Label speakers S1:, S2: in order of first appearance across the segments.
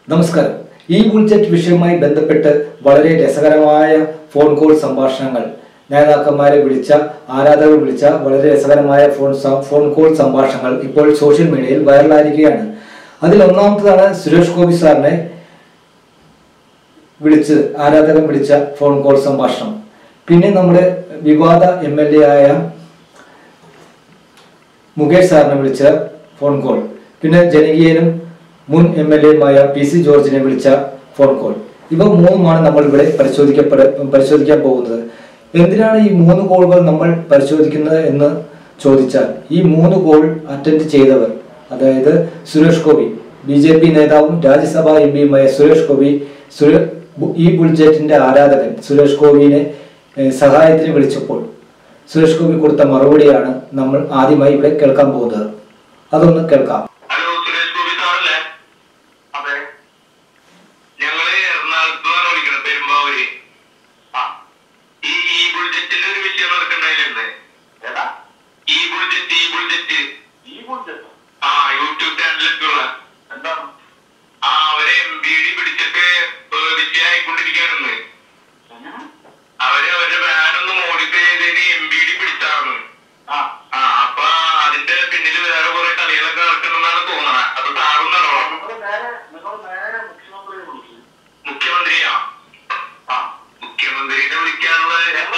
S1: നമസ്കാരം ഈ ബുൾജറ്റ് വിഷയവുമായി ബന്ധപ്പെട്ട് വളരെ രസകരമായ ഫോൺ കോൾ സംഭാഷണങ്ങൾ നേതാക്കന്മാരെ വിളിച്ച ആരാധകർ വിളിച്ച വളരെ രസകരമായ ഫോൺ സ- ഫോൺ കോൾ സംഭാഷണങ്ങൾ ഇപ്പോൾ സോഷ്യൽ മീഡിയയിൽ വൈറലായിരിക്കുകയാണ് അതിൽ ഒന്നാമത്തതാണ് സുരേഷ് ഗോപി സാറിനെ വിളിച്ച് ആരാധകൻ വിളിച്ച ഫോൺ കോൾ സംഭാഷണം പിന്നെ നമ്മുടെ വിവാദ എം എൽ എ ആയ മുകേഷ് സാറിനെ വിളിച്ച ഫോൺ കോൾ പിന്നെ ജനകീയനും മുൻ എം എൽ എയുമായ പി സി ജോർജിനെ വിളിച്ച ഫോൺ കോൾ ഇവ മൂന്നുമാണ് നമ്മൾ ഇവിടെ പരിശോധിക്കപ്പെട പരിശോധിക്കാൻ പോകുന്നത് എന്തിനാണ് ഈ മൂന്ന് കോളുകൾ നമ്മൾ പരിശോധിക്കുന്നത് എന്ന് ചോദിച്ചാൽ ഈ മൂന്ന് കോൾ അറ്റൻഡ് ചെയ്തവർ അതായത് Suresh Gopi B J P നേതാവും രാജ്യസഭാ എം പിയുമായ സുരേഷ് ഗോപി സുരേ ബു- ഈ ബുൾജറ്റിന്റെ ആരാധകൻ സുരേഷ് ഗോപിനെ ഏഹ്, സഹായത്തിന് വിളിച്ചപ്പോൾ സുരേഷ് ഗോപി കൊടുത്ത മറുപടിയാണ് നമ്മൾ ആദ്യമായി ഇവിടെ കേൾക്കാൻ പോകുന്നത് അതൊന്ന് കേൾക്കാം
S2: ഹലോ സുരേഷ് ഗോപി സാറല്ലേ അതെ ഞങ്ങള് എറണാകുളത്ത് നിന്നാണ് വിളിക്കുന്നത് പെരുമ്പാവൂര് ആ ഈ ഈ ബുൾജറ്റിന്റെ ഒരു വിഷയം നടക്കണ്ടായില്ലേ ഏതാ ഈ ബുൾജറ്റ് ഈ ബുൾജറ്റ് ഈ ബുൾജറ്റ് ആ യൂട്യൂബ് ചാനലിലുള്ള എന്താണ് ആ അവരെ എം ബി ഡി പിടിച്ചിട്ട് ഏഹ് വിഷയമായിക്കൊണ്ടിരിക്കുകയാണെന്ന് അവര് അവരുടെ വാൻ ഒന്ന് മോഡിഫൈ ചെയ്തതിന് എം ബി ഡി പിടിച്ചാർന്നു ആ ആ അപ്പൊ അതിന്റെ പിന്നിൽ വേറെ കുറെ കളികളൊക്കെ നടക്കുന്നെന്നാണ് തോന്നണത് അത് താറുന്നോ മുഖ്യമന്ത്രിയാ ആ മുഖ്യമന്ത്രിനെ വിളിക്കാനുള്ള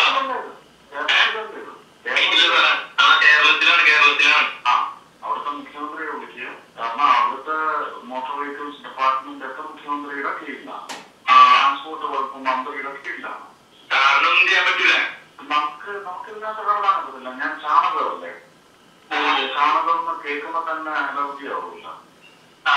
S2: ഇല്ല സാറേ. ആ കേരളത്തിലാണ് കേരളത്തിലാണ്
S3: ആ, അവിടുത്തെ മുഖ്യമന്ത്രിയെ വിളിക്കുക കാരണം അവിടുത്തെ മോട്ടോർ വെഹിക്കിൾസ് ഡിപ്പാർട്ട്മെന്റ് ഒക്കെ മുഖ്യമന്ത്രിയുടെ കീഴിലാണ്
S2: ആ
S3: ട്രാൻസ്പോർട്ട് വകുപ്പ് മന്ത്രിയുടെ കീഴിലാണ്
S2: സാറിനൊന്നും ചെയ്യാൻ പറ്റൂല
S3: നമുക്ക് നമുക്ക് ഇതിനകത്ത് ഇടപെടാൻ പറ്റില്ല ഞാൻ ചാണകമല്ലേ ചാണകം എന്ന് കേൾക്കുമ്പോ തന്നെ അലർജി ആവില്ല
S2: ആ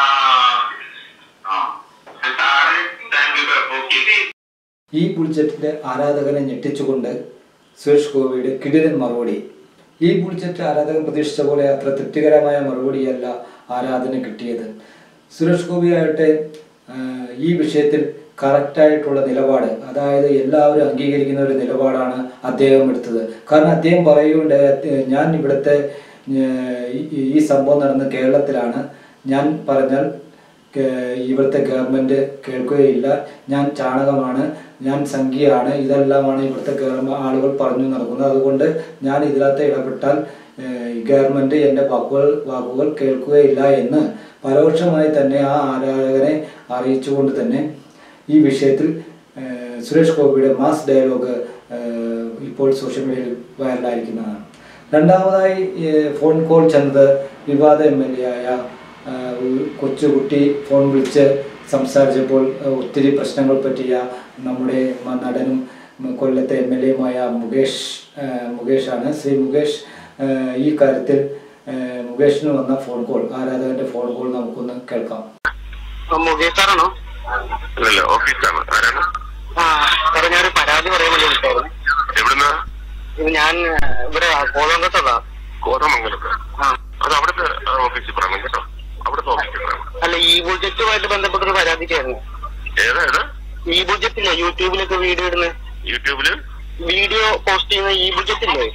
S3: ആ
S2: സാറ് താങ്ക് യു ഓക്കെ
S1: ഈ ബുൾജറ്റിന്റെ ആരാധകനെ ഞെട്ടിച്ചുകൊണ്ട് സുരേഷ് ഗോപിയുടെ കിടിലൻ മറുപടി ഈ ബുൾജറ്റ് ആരാധകൻ പ്രതീക്ഷിച്ച പോലെ അത്ര തൃപ്തികരമായ മറുപടിയല്ല ആരാധന കിട്ടിയത് സുരേഷ് ഗോപി ആകട്ടെ ആ, ഈ വിഷയത്തിൽ കറക്റ്റായിട്ടുള്ള നിലപാട് അതായത് എല്ലാവരും അംഗീകരിക്കുന്ന ഒരു നിലപാടാണ് അദ്ദേഹം എടുത്തത് കാരണം അദ്ദേഹം പറയുകയുണ്ടായി "അദ്ദേ- ഞാൻ ഇവിടുത്തെ ഏർ, ഈ- ഈ സംഭവം നടന്ന കേരളത്തിലാണ് ഞാൻ പറഞ്ഞാൽ കേ- ഇവിടുത്തെ ഗവൺമെന്റ് കേൾക്കുകയില്ല ഞാൻ ചാണകമാണ് ഞാൻ സംഖ്യയാണ് ഇതെല്ലാമാണ് ഇവിടുത്തെ ഗവൺമെന്റ് ആളുകൾ പറഞ്ഞു നടക്കുന്നത് അതുകൊണ്ട് ഞാൻ ഇതിനകത്ത് ഇടപെട്ടാൽ ഏഹ്, ഈ ഗവൺമെന്റ് എൻ്റെ വാക്കുകൾ വാക്കുകൾ കേൾക്കുകയില്ല എന്ന് പരോക്ഷമായി തന്നെ ആ ആരാധകനെ അറിയിച്ചുകൊണ്ട് തന്നെ ഈ വിഷയത്തിൽ ഏഹ്, സുരേഷ് ഗോപിയുടെ മാസ് ഡയലോഗ് ഏഹ്, ഇപ്പോൾ സോഷ്യൽ മീഡിയയിൽ വൈറലായിരിക്കുന്നതാണ് രണ്ടാമതായി ഏഹ്, ഫോൺ കോൾ ചെന്നത് വിവാദ എം എൽ എ ആയ ആഹ്, ഒരു കൊച്ചുകുട്ടി ഫോൺ വിളിച്ച് സംസാരിച്ചപ്പോൾ ആഹ്, ഒത്തിരി പ്രശ്നങ്ങൾ പറ്റിയ നമ്മുടെ മ- നടനും ഉം, കൊല്ലത്തെ എം എൽ എയുമായ മുകേഷ് ആഹ്, മുകേഷാണ് ശ്രീ മുകേഷ് ആഹ്, ഈ കാര്യത്തിൽ ആഹ്, മുകേഷിന് വന്ന ഫോൺ കോൾ ആരാധകന്റെ ഫോൺ കോൾ നമുക്കൊന്ന് കേൾക്കാം
S4: മുകേഷ് സാറാണോ
S2: അല്ലല്ല ഓഫീസാണ് ആരാണ്
S4: ആ സാറേ ഞാനൊരു പരാതി പറയാൻ വേണ്ടി വിളിച്ചായിരുന്നു
S2: എവിടുന്ന
S4: ഇത് ഞാൻ ആ, ഇവിടെ കോതങ്കത്തതാ
S2: കോതമംഗലത്ത്
S4: ആ
S2: അത് അവിടുത്തെ ഓഫീസിൽ പറയണം കേട്ടോ അവിടുത്തെ ഓഫീസിൽ പറയണം
S4: അല്ല ഈ ബുജറ്റുമായിട്ട് ബന്ധപ്പെട്ടൊരു പരാതിക്കായിരുന്നു
S2: ഏതാ ഏതാ
S4: ഈ ബുജറ്റില്ലേ യൂട്യൂബിലൊക്കെ വീഡിയോ ഇടുന്ന
S2: യൂട്യൂബില്
S4: വീഡിയോ പോസ്റ്റ് ചെയ്യുന്ന ഈ ബുജറ്റില്ലേ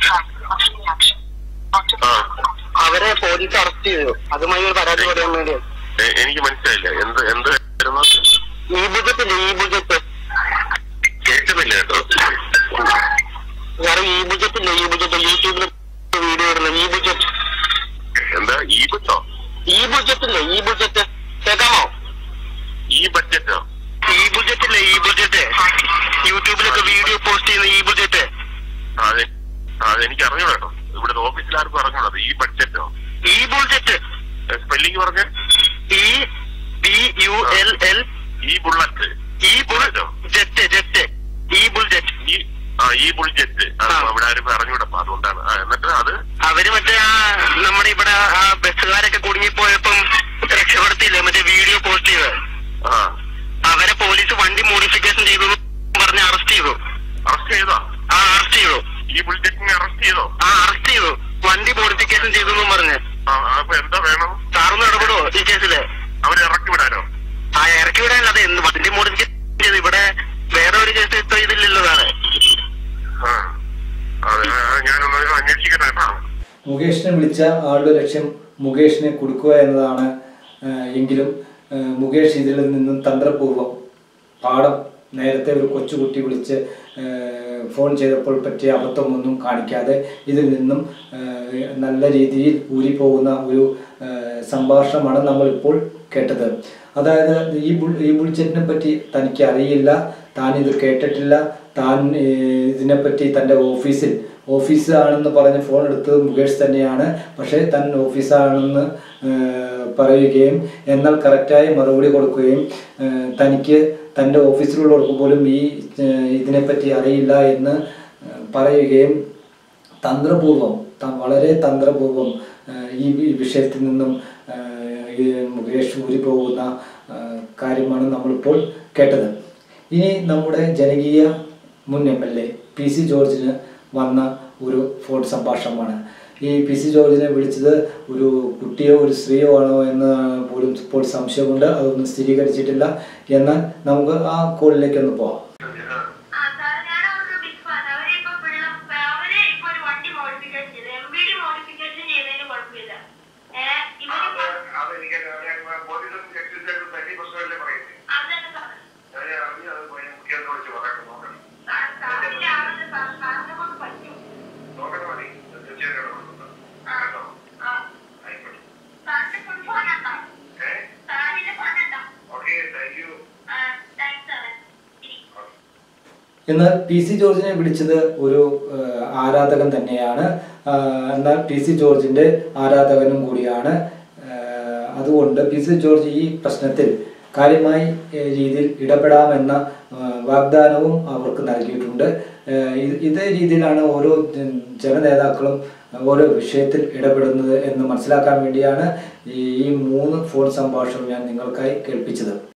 S2: ആ
S4: അവരെ പോലീസ് അറസ്റ്റ് ചെയ്തു അതുമായി ഒരു പരാതി പറയാൻ വേണ്ടി
S2: എ- എനിക്ക് മനസ്സിലായില്ല എന്ത് എന്ത് ആയിരുന്നു?
S4: ഈ ബുജറ്റില്ലേ ഈ ബുജറ്റ്
S2: കേൾക്കുന്നില്ല കേട്ടോ
S4: സാറ് ഈ ബുജറ്റില്ലേ ഈ ബുജറ്റ് യൂട്യൂബിൽ വീഡിയോ ഇടുന്ന ഈ ബുജറ്റ്
S2: എന്താ ഈ ബുദ്ധോ
S4: ഈ ബുജറ്റില്ലേ ഈ ബുജറ്റ് കേൾക്കാമോ
S2: ഈ ബഡ്ജറ്റോ
S4: ഈ ബുജറ്റില്ലേ ഈ ബുജറ്റ് യൂട്യൂബിലൊക്കെ വീഡിയോ പോസ്റ്റ് ചെയ്യുന്ന ഈ ബുജറ്റ്
S2: അതെ അതെനിക്ക് അറിഞ്ഞൂടാ കേട്ടോ ഇവിടുത്തെ ഓഫീസിൽ ആർക്കും അറിഞ്ഞൂടാ അത് ഈ ബഡ്ജറ്റോ
S4: ഈ ബുൾജറ്റ്
S2: സ്പെല്ലിംഗ് പറഞ്ഞ
S4: E B U L L
S2: ഈ ബുള്ളറ്റ്
S4: ഈ ബുൾ ജെറ്റ് ജെറ്റ് ഈ ബുൾജറ്റ്
S2: ഈ ആ ഈ ബുൾജറ്റ് ആ,
S4: ആ.
S2: അവിടെ ആരും അറിഞ്ഞൂടാ അപ്പൊ അതുകൊണ്ടാണ് ആ എന്നിട്ട് അത്
S4: അവര് മറ്റേ ആ നമ്മുടെ ഇവിടെ ആ ബസ്സുകാരൊക്കെ കുടുങ്ങിപ്പോയപ്പം രക്ഷപ്പെടുത്തിയില്ലേ മറ്റേ വീഡിയോ പോസ്റ്റ് ചെയ്ത്
S2: ആ
S4: അവരെ പോലീസ് വണ്ടി മോഡിഫിക്കേഷൻ ചെയ്തു എന്ന് പറഞ്ഞ് അറസ്റ്റ് ചെയ്തു
S2: അറസ്റ്റ് ചെയ്തോ
S4: ആ അറസ്റ്റ് ചെയ്തു
S2: ഈ ബുൾജറ്റിനെ അറസ്റ്റ് ചെയ്തോ
S4: ആ അറസ്റ്റ് ചെയ്തു വണ്ടി മോഡിഫിക്കേഷൻ ചെയ്തു എന്നും പറഞ്ഞ്
S2: ആ അപ്പൊ എന്താ വേണം
S4: സാറൊന്ന് ഇടപെടുവോ ഈ കേസില്
S2: അവരെ ഇറക്കി വിടാനോ
S4: ആ ഇറക്കി വിടാനല്ല അത് എന്ത് വണ്ടി മോഡിഫിക്കേഷൻ ചെയ്തു ഇവിടെ വേറെ ഒരു കേസ് ഇപ്പൊ ഇതില്ലല്ലോ സാറേ
S2: ആ അതെ ആ, ഞാനൊന്ന് അന്വേഷിക്കട്ടെ കേട്ടോ
S1: മുകേഷിനെ വിളിച്ച ആളുടെ ലക്ഷ്യം മുകേഷിനെ കൊടുക്കുക എന്നതാണ് ആ, എങ്കിലും ഏഹ് മുകേഷ് ഇതിൽ നിന്നും തന്ത്രപൂർവ്വം പാഠം നേരത്തെ ഒരു കൊച്ചുകുട്ടി വിളിച്ച് ഏഹ് ഫോൺ ചെയ്തപ്പോൾ പറ്റിയ അബദ്ധമൊന്നും കാണിക്കാതെ ഇതിൽ നിന്നും ഏഹ് നല്ല രീതിയിൽ ഊരിപ്പോകുന്ന ഒരു ഏഹ് സംഭാഷണമാണ് നമ്മളിപ്പോൾ കേട്ടത് അതായത് ഈ ബുൾ ഈ ബുൾജറ്റിനെ പറ്റി തനിക്ക് അറിയില്ല താൻ ഇത് കേട്ടിട്ടില്ല താൻ ഏഹ് ഇതിനെപ്പറ്റി തൻ്റെ ഓഫീസിൽ ഓഫീസാണെന്ന് പറഞ്ഞ് ഫോൺ എടുത്തത് മുകേഷ് തന്നെയാണ് പക്ഷേ താൻ ഓഫീസാണെന്ന് ഏഹ് പറയുകയും എന്നാൽ കറക്റ്റായി മറുപടി കൊടുക്കുകയും ഏഹ് തനിക്ക് തൻ്റെ ഓഫീസിലുള്ളവർക്ക് പോലും ഈ ഏഹ് ഇതിനെപ്പറ്റി അറിയില്ല എന്ന് ഏഹ് പറയുകയും തന്ത്രപൂർവം ത- വളരെ തന്ത്രപൂർവം ഏഹ് ഈ വി- വിഷയത്തിൽ നിന്നും ഏഹ് ഈ മുകേഷ് ഊരി പോകുന്ന ഏഹ് കാര്യമാണ് നമ്മളിപ്പോൾ കേട്ടത് ഇനി നമ്മുടെ ജനകീയ മുൻ M L A P C ജോർജിന് വന്ന ഒരു ഫോൺ സംഭാഷണമാണ് ഈ പി സി ജോർജിനെ വിളിച്ചത് ഒരു കുട്ടിയോ ഒരു സ്ത്രീയോ ആണോ എന്ന് പോലും ഇപ്പോൾ സംശയമുണ്ട് അതൊന്നും സ്ഥിരീകരിച്ചിട്ടില്ല എന്നാൽ നമുക്ക് ആ കോളിലേക്ക് ഒന്ന് പോവാം
S5: ആ സാർ ഞാൻ അവരുടെ ബിഗ് ഫാൻ അവരെ ഇപ്പൊ പിള്ള അവരെ ഇപ്പൊ ഒരു വണ്ടി മോഡിഫിക്കേഷൻ ചെയ്തു എം ബി ഡി മോഡിഫിക്കേഷൻ ചെയ്തതിന് കുഴപ്പമില്ല ഏഹ് ഇവരിപ്പോ
S3: അതെനിക്ക് പോലീസും ജസ്റ്റിസും തല്ലി പ്രശ്നമല്ലേ പറയുന്നത്
S5: അതന്നെ സാർ
S3: ഞാൻ അറിഞ്ഞു അത് മുഖ്യമന്ത്രി വിളിച്ച് പറയണം നോക്കണം
S5: സാർ സാറിന്റെ ആളുടെ സാർ സാറിനെ കൊണ്ട് പറ്റും
S3: നോക്കണം മതി തീർച്ചയായിട്ടും ഇടപെടുന്നുണ്ട്.
S5: ആ
S3: കേട്ടോ
S5: ആ
S3: ആയിക്കോട്ടെ
S5: സാറിന്റെ ഫുൾ ഫോൺ എന്താ
S3: ഏഹ്
S5: സാറിന്റെ ഫോൺ എന്താ
S3: ഓക്കെ താങ്ക് യു
S5: ആ താങ്ക്സ് സാറേ ശരി
S1: എന്നാൽ പി സി ജോർജിനെ വിളിച്ചത് ഒരു ഏഹ്, ആരാധകൻ തന്നെയാണ് ആഹ്, എന്നാൽ പി സി ജോർജിന്റെ ആരാധകനും കൂടിയാണ് ഏഹ്, അതുകൊണ്ട് പി സി ജോർജ് ഈ പ്രശ്നത്തിൽ കാര്യമായി ഏഹ്, രീതിയിൽ ഇടപെടാമെന്ന ഏഹ്, വാഗ്ദാനവും അവർക്ക് നൽകിയിട്ടുണ്ട് ഏഹ്, ഇത് ഇതേ രീതിയിലാണ് ഓരോ ജ- ജനനേതാക്കളും ഓരോ വിഷയത്തിൽ ഇടപെടുന്നത് എന്ന് മനസ്സിലാക്കാൻ വേണ്ടിയാണ് ഈ ഈ മൂന്ന് ഫോൺ സംഭാഷണം ഞാൻ നിങ്ങൾക്കായി കേൾപ്പിച്ചത്